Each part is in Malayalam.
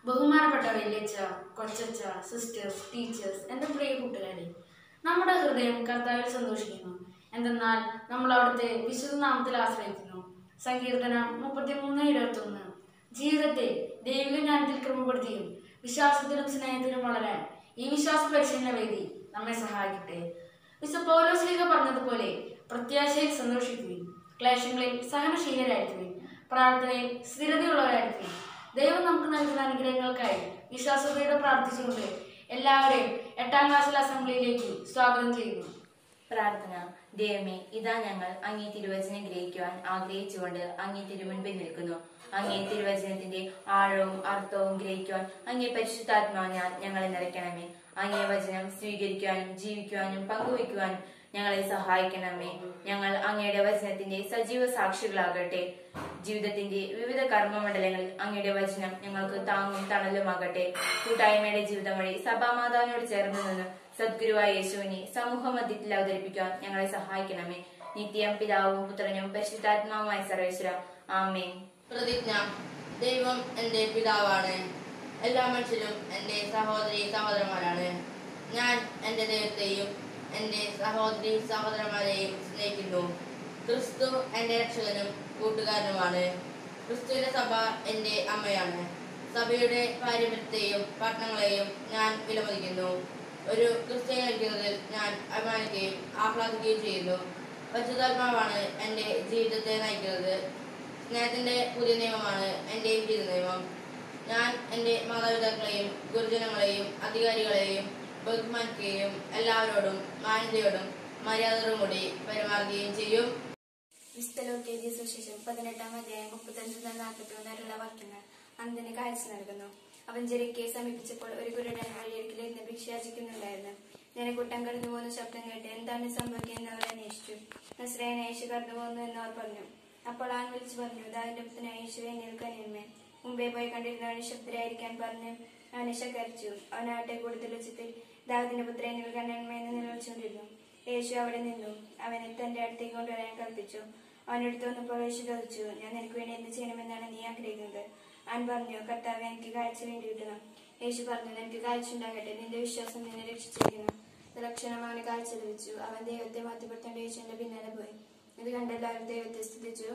ബഹുമാനപ്പെട്ട വല്യച്ഛ കൊച്ചച്ഛ സിസ്റ്റേഴ്സ് ടീച്ചേഴ്സ് എൻ്റെ പ്രിയ കൂട്ടുകാരെ നമ്മുടെ ഹൃദയം കർത്താവിൽ സന്തോഷിക്കുന്നു എന്തെന്നാൽ നമ്മൾ അവിടുത്തെ വിശുദ്ധ നാമത്തിൽ ആശ്രയിക്കുന്നു സങ്കീർത്തനം മുപ്പത്തിമൂന്ന് ഇരുപത്തൊന്ന് ജീവിതത്തെ ദൈവിക ജ്ഞാനത്തിൽ ക്രമപ്പെടുത്തിയും വിശ്വാസത്തിലും സ്നേഹത്തിലും വളരാൻ ഈ വിശ്വാസ പരിശീലന വേദി നമ്മെ സഹായിക്കട്ടെ വിശുദ്ധ പൗലോസ്ലിക പറഞ്ഞതുപോലെ പ്രത്യാശയിൽ സന്തോഷിക്കുകയും ക്ലേശങ്ങളിൽ സഹനശീലരായിരിക്കുകയും പ്രാർത്ഥനയിൽ സ്ഥിരതയുള്ളവരായിരിക്കുകയും ദൈവം നമുക്ക് നൽകുന്ന അനുഗ്രഹങ്ങൾക്കായി വിശ്വാസതയോടെ പ്രാർത്ഥിച്ചുകൊണ്ട് എല്ലാവരെയും എട്ടാം ക്ലാസ്സിലെ അസംബ്ലിയിലേക്ക് സ്വാഗതം ചെയ്യുന്നു പ്രാർത്ഥന ദൈവമേ ഇതാ ഞങ്ങൾ അങ്ങേ തിരുവചനം ഗ്രഹിക്കുവാൻ ആഗ്രഹിച്ചുകൊണ്ട് അങ്ങേ തിരുമുൻപിൽ നിൽക്കുന്നു അങ്ങേ തിരുവചനത്തിന്റെ ആഴവും അർത്ഥവും ഗ്രഹിക്കുവാൻ അങ്ങേ പരിശുദ്ധാത്മാവിനാൽ ഞങ്ങളെ നിറയ്ക്കണമേ അങ്ങേ വചനം സ്വീകരിക്കുവാനും ജീവിക്കുവാനും പങ്കുവയ്ക്കുവാനും ഞങ്ങളെ സഹായിക്കണമേ ഞങ്ങൾ അങ്ങയുടെ വചനത്തിന്റെ സജീവ സാക്ഷികളാകട്ടെ ജീവിതത്തിന്റെ വിവിധ കർമ്മമണ്ഡലങ്ങളിൽ അങ്ങയുടെ വചനം ഞങ്ങൾക്ക് താങ്ങും തണലുമാകട്ടെ കൂട്ടായ്മയുടെ ജീവിതം വഴി സഭാമാതാവിനോട് ചേർന്ന് നിന്ന് സദ്ഗുരുവായ യേശുവിനെ സമൂഹ മധ്യത്തിൽ അവതരിപ്പിക്കാൻ ഞങ്ങളെ സഹായിക്കണമേ നിത്യം പിതാവും പുത്രനും പരിശുദ്ധാത്മാവുമായ സർവേശ്വര ആമേൻ പ്രതിജ്ഞ ദൈവം എൻ്റെ പിതാവാണ് എല്ലാ മനുഷ്യരും എൻ്റെ സഹോദരി സഹോദരന്മാരാണ് ഞാൻ എൻ്റെ ദൈവത്തെയും എൻ്റെ സഹോദരി സഹോദരന്മാരെയും സ്നേഹിക്കുന്നു ക്രിസ്തു എൻ്റെ രക്ഷകനും കൂട്ടുകാരനുമാണ് ക്രിസ്തുവിന്റെ സഭ എൻ്റെ അമ്മയാണ് സഭയുടെ പാരമ്പര്യത്തെയും പട്ടണങ്ങളെയും ഞാൻ വിലമതിക്കുന്നു ഒരു ക്രിസ്ത്യാനിക്കുന്നതിൽ ഞാൻ അഭിമാനിക്കുകയും ആഹ്ലാദിക്കുകയും ചെയ്യുന്നു പരിശുദ്ധാത്മാവാണ് എൻ്റെ ജീവിതത്തെ നയിക്കുന്നത് സ്നേഹത്തിന്റെ പുതിയ നിയമമാണ് എൻ്റെ ജീവിത നിയമം ഞാൻ എൻ്റെ മാതാപിതാക്കളെയും ഗുരുജനങ്ങളെയും അധികാരികളെയും ബഹുമാനിക്കുകയും എല്ലാവരോടും മാന്യതയോടും മര്യാദയോടും കൂടി പെരുമാറുകയും ചെയ്യും വിസ്തലോക്കേതിയ സുശേഷം പതിനെട്ടാം അധ്യായം മുപ്പത്തഞ്ച് മുതൽ നാൽപ്പത്തി വരെയുള്ള വാക്യങ്ങൾ അന്തിന് കാഴ്ച നൽകുന്നു അവൻ ജെറിക്കയെ സമീപിച്ചപ്പോൾ ഒരു കുരുടൻ വഴിയരികിലിരുന്ന് ഭിക്ഷയാചിക്കുന്നുണ്ടായിരുന്നു ജനക്കൂട്ടം കടന്നു പോകുന്ന ശബ്ദം കേട്ട് എന്താണ് സംഭവിക്കുന്നത് അവർ അന്വേഷിച്ചു നസ്രയൻ യേശു കടന്നു പോകുന്നു എന്ന് അവർ പറഞ്ഞു അപ്പോൾ ആൻ വിളിച്ചു പറഞ്ഞു ദാവിന്റെ പുത്രനായ യേശുവെ നിൽക്കാനിന്മേ മുമ്പേ പോയി കണ്ടിരുന്നവൻ ശബ്ദരായിരിക്കാൻ പറഞ്ഞ് അവനെ ശകരിച്ചു അവനാട്ടെ കൂടുതൽ ഉച്ചത്തിൽ ദാവിദിന്റെ പുത്രനെ നിൽക്കാനിന്മേ എന്ന് നിലവിളിച്ചുകൊണ്ടിരുന്നു യേശു അവിടെ നിന്നു അവനെ തന്റെ അടുത്തേക്ക് കൊണ്ടുവരാൻ കൽപ്പിച്ചു അവനടുത്ത് വന്നപ്പോൾ യേശു ചോദിച്ചു ഞാൻ നിനക്ക് വേണ്ടി എന്ത് ചെയ്യണമെന്നാണ് നീ ആഗ്രഹിക്കുന്നത് അവൻ പറഞ്ഞു കർത്താവ് എനിക്ക് കാഴ്ച വേണ്ടി കിട്ടണം യേശു പറഞ്ഞു നിനക്ക് കാഴ്ച ഉണ്ടാകട്ടെ നിന്റെ വിശ്വാസം നിന്നെ രക്ഷിച്ചിരിക്കുന്നു ലക്ഷണം അവന് കാഴ്ച ലഭിച്ചു അവൻ ദൈവത്തെ മാറ്റിപ്പെടുത്തേണ്ട യേശുവിന്റെ പിന്നാലെ പോയി ഇത് കണ്ട് എല്ലാവരും ദൈവത്തെ സ്തുതിച്ചു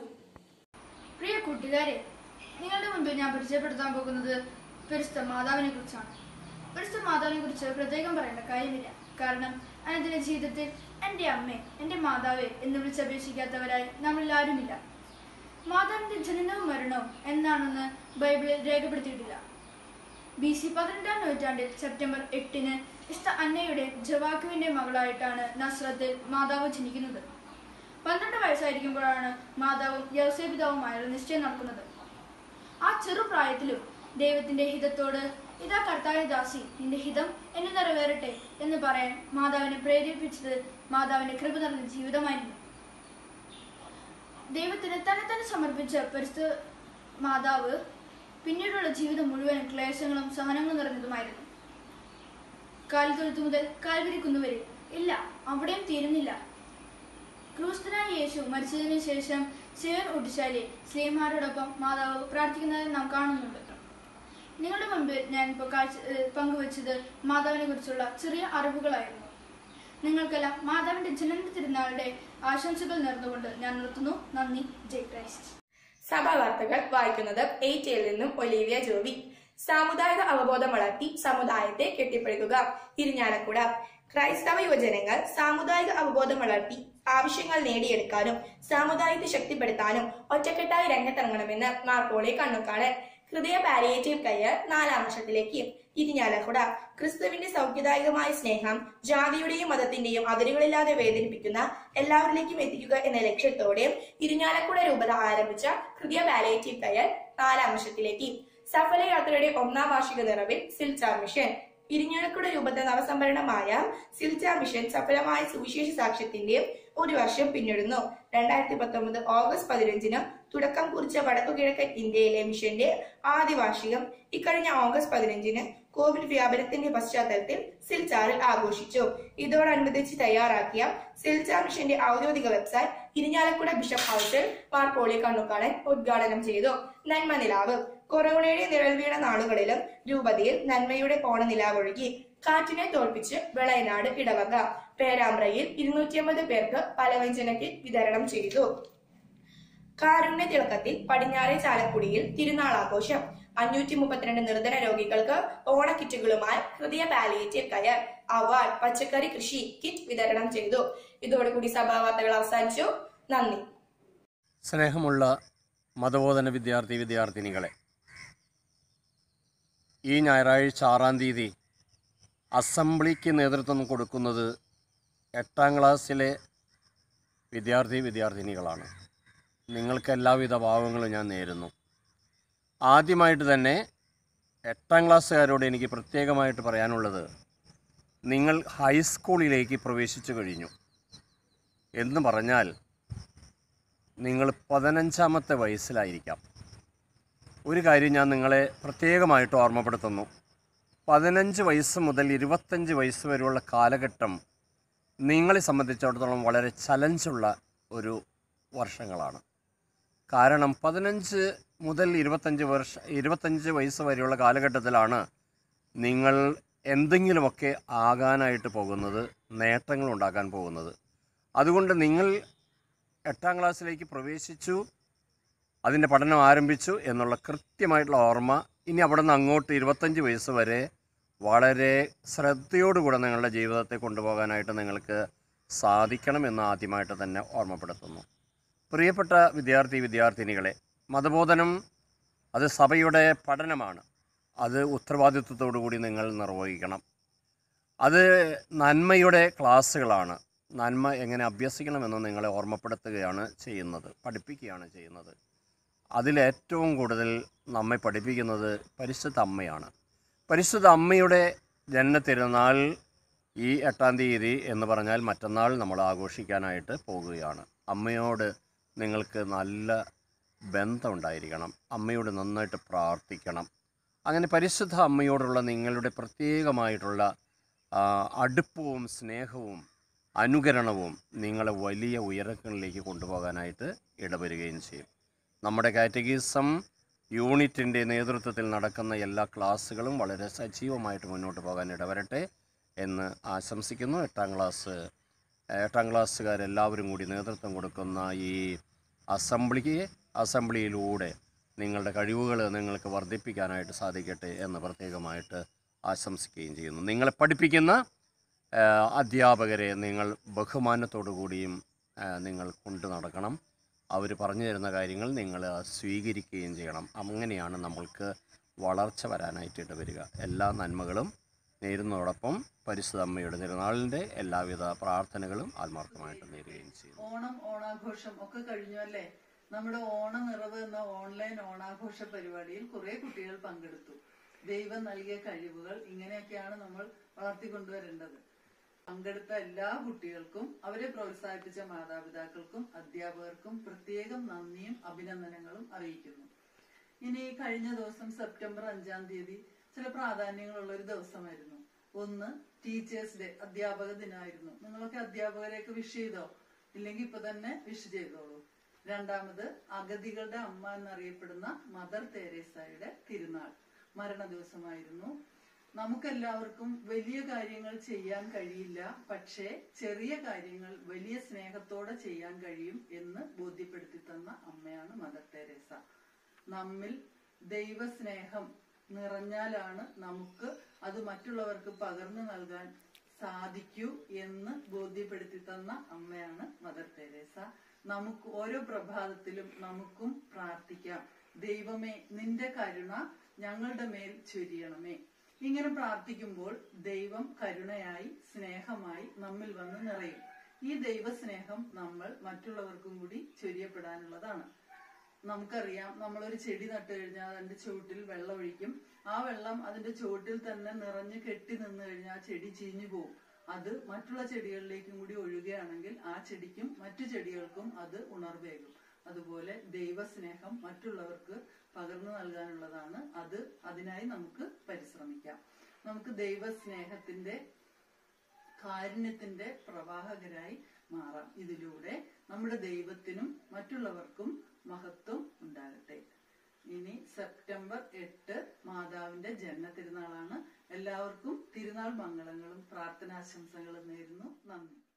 പ്രിയ കൂട്ടുകാരെ നിങ്ങളുടെ മുൻപിൽ ഞാൻ പരിചയപ്പെടുത്താൻ പോകുന്നത് പരിശുദ്ധ മാതാവിനെ കുറിച്ചാണ് പരിശുദ്ധ മാതാവിനെ കുറിച്ച് പ്രത്യേകം പറയേണ്ട കാര്യമില്ല കാരണം അനുദിന ജീവിതത്തിൽ എൻ്റെ അമ്മേ എൻ്റെ മാതാവേ എന്ന് വിളിച്ചപേക്ഷിക്കാത്തവരായി നമ്മളെല്ലാവരുമില്ല മാതാവിന്റെ ജനനവും മരണവും എന്നാണെന്ന് ബൈബിളിൽ രേഖപ്പെടുത്തിയിട്ടില്ല ബി സി പന്ത്രണ്ടാം നൂറ്റാണ്ടിൽ സെപ്റ്റംബർ എട്ടിന് ഇഷ്ട അന്നയുടെ ജവാക്കുവിന്റെ മകളായിട്ടാണ് നസ്രത്തിൽ മാതാവ് ജനിക്കുന്നത് പന്ത്രണ്ട് വയസ്സായിരിക്കുമ്പോഴാണ് മാതാവും യവസേപിതാവുമായുള്ള നിശ്ചയം നടക്കുന്നത് ആ ചെറുപ്രായത്തിലും ദൈവത്തിന്റെ ഹിതത്തോട് ഇതാ കർത്താവിന്റെ ദാസി നിന്റെ ഹിതം എന്നെ നിറവേറട്ടെ എന്ന് പറയാൻ മാതാവിനെ പ്രേരിപ്പിച്ചത് മാതാവിന്റെ കൃപ നിറഞ്ഞ ജീവിതമായിരുന്നു ദൈവത്തിന് തന്നെ തന്നെ സമർപ്പിച്ച പരിസ്ഥിതി മാതാവ് പിന്നീടുള്ള ജീവിതം മുഴുവൻ ക്ലേശങ്ങളും സഹനങ്ങളും നിറഞ്ഞതുമായിരുന്നു കാൽത്തൊഴുത്ത് മുതൽ കാൽവിരിക്കുന്നു വരെ ഇല്ല അവിടെയും തീരുന്നില്ല ക്രൂസ്തനായ യേശു മരിച്ചതിനു ശേഷം സിയോൻ ഉടിശാലി സ്ത്രീമാരോടൊപ്പം മാതാവ് പ്രാർത്ഥിക്കുന്നത് നാം കാണുന്നുണ്ട് നിങ്ങളുടെ മുൻപിൽ ഞാൻ ഇപ്പോൾ കാഴ്ച ഏഹ് പങ്കുവച്ചത് മാതാവിനെ കുറിച്ചുള്ള ചെറിയ അറിവുകളായിരുന്നു നിങ്ങൾക്കെല്ലാം മാതാവിന്റെ ജനന തിരുനാളുടെ ആശംസകൾ നേർന്നുകൊണ്ട് ഞാൻ നിർത്തുന്നു നന്ദി ജയ് ക്രൈസ്റ്റ് സഭാ വാർത്തകൾ വായിക്കുന്നത് എയ്റ്റയിൽ നിന്നും ഒലീവിയ ജോബി സാമുദായിക അവബോധം വളർത്തി സമുദായത്തെ കെട്ടിപ്പടുക്കുക ഇരിഞ്ഞാലക്കുട ക്രൈസ്തവ യുവജനങ്ങൾ സാമുദായിക അവബോധം വളർത്തി ആവശ്യങ്ങൾ നേടിയെടുക്കാനും സാമുദായത്തെ ശക്തിപ്പെടുത്താനും ഒറ്റക്കെട്ടായി രംഗത്തിറങ്ങണമെന്ന് മാർപ്പോളി കണ്ണുക്കാട് ഹൃദയ പാലിയേറ്റീവ് കയർ നാലാം വർഷത്തിലേക്ക് ഇരിഞ്ഞാലക്കുട ക്രിസ്തുവിന്റെ സൗഖ്യദായകമായ സ്നേഹം ജാതിയുടെയും മതത്തിന്റെയും അതിരുകളില്ലാതെ വേദനിപ്പിക്കുന്ന എല്ലാവരിലേക്കും എത്തിക്കുക എന്ന ലക്ഷ്യത്തോടെ ഇരിഞ്ഞാലക്കുട രൂപത ആരംഭിച്ച ഹൃദയ പാലിയേറ്റീവ് കയർ നാലാം വർഷത്തിലേക്ക് സഫല യാത്രയുടെ ഒന്നാം വാർഷിക നിറവിൽ സിൽച്ചാർ മിഷൻ ഇരിഞ്ഞാലക്കുട രൂപത നവസംഭരണമായ സിൽച്ചാർ മിഷൻ സഫലമായ സുവിശേഷ സാക്ഷ്യത്തിന്റെ ഒരു വർഷം പിന്നിടുന്നു രണ്ടായിരത്തി പത്തൊമ്പത് ഓഗസ്റ്റ് പതിനഞ്ചിന് തുടക്കം കുറിച്ച വടക്കുകിഴക്കൻ ഇന്ത്യയിലെ മിഷന്റെ ആദ്യ വാർഷികം ഇക്കഴിഞ്ഞ ഓഗസ്റ്റ് പതിനഞ്ചിന് കോവിഡ് വ്യാപനത്തിന്റെ പശ്ചാത്തലത്തിൽ സിൽച്ചാറിൽ ആഘോഷിച്ചു ഇതോടനുബന്ധിച്ച് തയ്യാറാക്കിയ സിൽച്ചാർ മിഷന്റെ ഔദ്യോഗിക വെബ്സൈറ്റ് ഇരിഞ്ഞാലക്കുട ബിഷപ്പ് ഹൗസിൽ മാർ പോളി കണ്ണുക്കാടൻ ഉദ്ഘാടനം ചെയ്തു നന്മ നിലാവ് കൊറോണയുടെ നിഴൽ വീണ നാളുകളിലും രൂപതയിൽ നന്മയുടെ ഓണനിലാവൊഴുകി കാറ്റിനെ തോൽപ്പിച്ച് വിളയനാട് ഇടവക പേരാമ്പ്രയിൽ ഇരുന്നൂറ്റിയമ്പത് പേർക്ക് പലവ്യഞ്ജന കിറ്റ് വിതരണം ചെയ്തു കാരുണ്യ തിളക്കത്തിൽ പടിഞ്ഞാറെ ചാലക്കുടിയിൽ തിരുനാളാഘോഷം അഞ്ഞൂറ്റി മുപ്പത്തിരണ്ട് നിർധന രോഗികൾക്ക് ഓണക്കിറ്റുകളുമായി ഹൃദയ പാലിയേറ്റീവ് കയർ അവാർഡ് പച്ചക്കറി കൃഷി കിറ്റ് വിതരണം ചെയ്തു ഇതോടുകൂടി സഭാ വാർത്തകൾ അവസാനിച്ചു നന്ദി സ്നേഹമുള്ള മതബോധന വിദ്യാർത്ഥി വിദ്യാർത്ഥിനികളെ ഈ ഞായറാഴ്ച ആറാം തീയതി അസംബ്ലിക്ക് നേതൃത്വം കൊടുക്കുന്നത് എട്ടാം ക്ലാസ്സിലെ വിദ്യാർത്ഥി വിദ്യാർത്ഥിനികളാണ് നിങ്ങൾക്ക് എല്ലാവിധ ഭാവങ്ങളും ഞാൻ നേരുന്നു ആദ്യമായിട്ട് തന്നെ എട്ടാം ക്ലാസ്സുകാരോട് എനിക്ക് പ്രത്യേകമായിട്ട് പറയാനുള്ളത് നിങ്ങൾ ഹൈസ്കൂളിലേക്ക് പ്രവേശിച്ചു കഴിഞ്ഞു എന്ന് പറഞ്ഞാൽ നിങ്ങൾ പതിനഞ്ചാമത്തെ വയസ്സിലായിരിക്കാം ഒരു കാര്യം ഞാൻ നിങ്ങളെ പ്രത്യേകമായിട്ട് ഓർമ്മപ്പെടുത്തുന്നു പതിനഞ്ച് വയസ്സ് മുതൽ ഇരുപത്തഞ്ച് വയസ്സ് വരെയുള്ള കാലഘട്ടം നിങ്ങളെ സംബന്ധിച്ചിടത്തോളം വളരെ ചലഞ്ചുള്ള ഒരു വർഷങ്ങളാണ് കാരണം പതിനഞ്ച് മുതൽ ഇരുപത്തഞ്ച് വർഷ ഇരുപത്തഞ്ച് വയസ്സ് വരെയുള്ള കാലഘട്ടത്തിലാണ് നിങ്ങൾ എന്തെങ്കിലുമൊക്കെ ആകാനായിട്ട് പോകുന്നത് നേട്ടങ്ങൾ ഉണ്ടാക്കാൻ പോകുന്നത് അതുകൊണ്ട് നിങ്ങൾ എട്ടാം ക്ലാസ്സിലേക്ക് പ്രവേശിച്ചു അതിൻ്റെ പഠനം ആരംഭിച്ചു എന്നുള്ള കൃത്യമായിട്ടുള്ള ഓർമ്മ ഇനി അവിടെ നിന്ന് അങ്ങോട്ട് ഇരുപത്തഞ്ച് വയസ്സ് വരെ വളരെ ശ്രദ്ധയോടുകൂടെ നിങ്ങളുടെ ജീവിതത്തെ കൊണ്ടുപോകാനായിട്ട് നിങ്ങൾക്ക് സാധിക്കണം എന്ന് ആദ്യമായിട്ട് തന്നെ ഓർമ്മപ്പെടുത്തുന്നു പ്രിയപ്പെട്ട വിദ്യാർത്ഥി വിദ്യാർത്ഥിനികളെ മതബോധനം അത് സഭയുടെ പഠനമാണ് അത് ഉത്തരവാദിത്വത്തോടു കൂടി നിങ്ങൾ നിർവഹിക്കണം അത് നന്മയുടെ ക്ലാസ്സുകളാണ് നന്മ എങ്ങനെ അഭ്യസിക്കണമെന്ന് നിങ്ങളെ ഓർമ്മപ്പെടുത്തുകയാണ് ചെയ്യുന്നത് പഠിപ്പിക്കുകയാണ് ചെയ്യുന്നത് അതിലേറ്റവും കൂടുതൽ നമ്മെ പഠിപ്പിക്കുന്നത് പരിശുദ്ധ അമ്മയാണ് പരിശുദ്ധ അമ്മയുടെ ജന്മത്തിരുന്നാൾ ഈ എട്ടാം തീയതി എന്ന് പറഞ്ഞാൽ മറ്റന്നാൾ നമ്മൾ ആഘോഷിക്കാനായിട്ട് പോകുകയാണ് അമ്മയോട് നിങ്ങൾക്ക് നല്ല ബന്ധമുണ്ടായിരിക്കണം അമ്മയോട് നന്നായിട്ട് പ്രാർത്ഥിക്കണം അങ്ങനെ പരിശുദ്ധ അമ്മയോടുള്ള നിങ്ങളുടെ പ്രത്യേകമായിട്ടുള്ള ആ, അടുപ്പവും സ്നേഹവും അനുകരണവും നിങ്ങളെ വലിയ ഉയരങ്ങളിലേക്ക് കൊണ്ടുപോകാനായിട്ട് ഇടവരികയും ചെയ്യും നമ്മുടെ കാറ്റഗീസം യൂണിറ്റിൻ്റെ നേതൃത്വത്തിൽ നടക്കുന്ന എല്ലാ ക്ലാസ്സുകളും വളരെ സജീവമായിട്ട് മുന്നോട്ട് പോകാൻ ഇടവരട്ടെ എന്ന് ആശംസിക്കുന്നു എട്ടാം ക്ലാസ് എട്ടാം ക്ലാസ്സുകാരെല്ലാവരും കൂടി നേതൃത്വം കൊടുക്കുന്ന ഈ അസംബ്ലിക്ക് അസംബ്ലിയിലൂടെ നിങ്ങളുടെ കഴിവുകൾ നിങ്ങൾക്ക് വർദ്ധിപ്പിക്കാനായിട്ട് സാധിക്കട്ടെ എന്ന് പ്രത്യേകമായിട്ട് ആശംസിക്കുകയും ചെയ്യുന്നു നിങ്ങളെ പഠിപ്പിക്കുന്ന ആ, അധ്യാപകരെ നിങ്ങൾ ബഹുമാനത്തോടു കൂടിയും ആ, നിങ്ങൾ കൊണ്ടു നടക്കണം അവർ പറഞ്ഞു തരുന്ന കാര്യങ്ങൾ നിങ്ങൾ സ്വീകരിക്കുകയും ചെയ്യണം അങ്ങനെയാണ് നമ്മൾക്ക് വളർച്ച വരാനായിട്ട് ഇടവരിക എല്ലാ നന്മകളും നേരുന്നതോടൊപ്പം പരിശുദ്ധ അമ്മയുടെ തിരുനാളിൻ്റെ എല്ലാവിധ പ്രാർത്ഥനകളും ആത്മാർത്ഥമായിട്ട് നേരുകയും ചെയ്യുന്നു ഓണം ഓണാഘോഷം ഒക്കെ കഴിഞ്ഞു അല്ലേ നമ്മുടെ ഓണ നിറവ് എന്ന ഓൺലൈൻ ഓണാഘോഷ പരിപാടിയിൽ കുറെ കുട്ടികൾ പങ്കെടുത്തു ദൈവം നൽകിയ കഴിവുകൾ ഇങ്ങനെയൊക്കെയാണ് നമ്മൾ വളർത്തിക്കൊണ്ടുവരേണ്ടത് പങ്കെടുത്ത എല്ലാ കുട്ടികൾക്കും അവരെ പ്രോത്സാഹിപ്പിച്ച മാതാപിതാക്കൾക്കും അധ്യാപകർക്കും പ്രത്യേകം നന്ദിയും അഭിനന്ദനങ്ങളും അറിയിക്കുന്നു ഇനി കഴിഞ്ഞ ദിവസം സെപ്റ്റംബർ അഞ്ചാം തീയതി ചില പ്രാധാന്യങ്ങളുള്ള ഒരു ദിവസമായിരുന്നു ഒന്ന് ടീച്ചേഴ്സ് ഡേ അധ്യാപക ദിനമായിരുന്നു നിങ്ങളൊക്കെ അധ്യാപകരെയൊക്കെ വിഷ് ചെയ്തോ ഇല്ലെങ്കിൽ ഇപ്പൊ തന്നെ വിഷ് ചെയ്തോളൂ രണ്ടാമത് അഗതികളുടെ അമ്മ എന്നറിയപ്പെടുന്ന മദർ തെരേസയുടെ തിരുനാൾ മരണ ദിവസമായിരുന്നു നമുക്കെല്ലാവർക്കും വലിയ കാര്യങ്ങൾ ചെയ്യാൻ കഴിയില്ല പക്ഷേ ചെറിയ കാര്യങ്ങൾ വലിയ സ്നേഹത്തോടെ ചെയ്യാൻ കഴിയും എന്ന് ബോധ്യപ്പെടുത്തി തന്ന അമ്മയാണ് മദർ തെരേസ നമ്മിൽ ദൈവസ്നേഹം നിറഞ്ഞാലാണ് നമുക്ക് അത് മറ്റുള്ളവർക്ക് പകർന്നു നൽകാൻ സാധിക്കൂ എന്ന് ബോധ്യപ്പെടുത്തി തന്ന അമ്മയാണ് മദർ തെരേസ നമുക്ക് ഓരോ പ്രഭാതത്തിലും നമുക്കും പ്രാർത്ഥിക്കാം ദൈവമേ നിന്റെ കരുണ ഞങ്ങളുടെ മേൽ ചൊരിയണമേ ഇങ്ങനെ പ്രാർത്ഥിക്കുമ്പോൾ ദൈവം കരുണയായി സ്നേഹമായി നമ്മിൽ വന്ന് നിറയും ഈ ദൈവസ്നേഹം നമ്മൾ മറ്റുള്ളവർക്കും കൂടി ചൊരിയപ്പെടാനുള്ളതാണ് നമുക്കറിയാം നമ്മളൊരു ചെടി നട്ടു കഴിഞ്ഞാൽ അതിന്റെ ചുവട്ടിൽ വെള്ളം ഒഴിക്കും ആ വെള്ളം അതിന്റെ ചുവട്ടിൽ തന്നെ നിറഞ്ഞു കെട്ടി നിന്ന് കഴിഞ്ഞാൽ ആ ചെടി ചീഞ്ഞു പോകും അത് മറ്റുള്ള ചെടികളിലേക്കും കൂടി ഒഴുകുകയാണെങ്കിൽ ആ ചെടിക്കും മറ്റു ചെടികൾക്കും അത് ഉണർവേകും അതുപോലെ ദൈവസ്നേഹം മറ്റുള്ളവർക്ക് പകർന്നു നൽകാനുള്ളതാണ് അത് അതിനായി നമുക്ക് പരിശ്രമിക്കാം നമുക്ക് ദൈവസ്നേഹത്തിന്റെ കാരുണ്യത്തിന്റെ പ്രവാഹകരായി മാറാം ഇതിലൂടെ നമ്മുടെ ദൈവത്തിനും മറ്റുള്ളവർക്കും മഹത്വം ഉണ്ടാകട്ടെ ഇനി സെപ്റ്റംബർ എട്ട് മാതാവിന്റെ ജന്മ തിരുനാളാണ് എല്ലാവർക്കും തിരുനാൾ മംഗളങ്ങളും പ്രാർത്ഥനാശംസകളും നേരുന്നു നന്ദി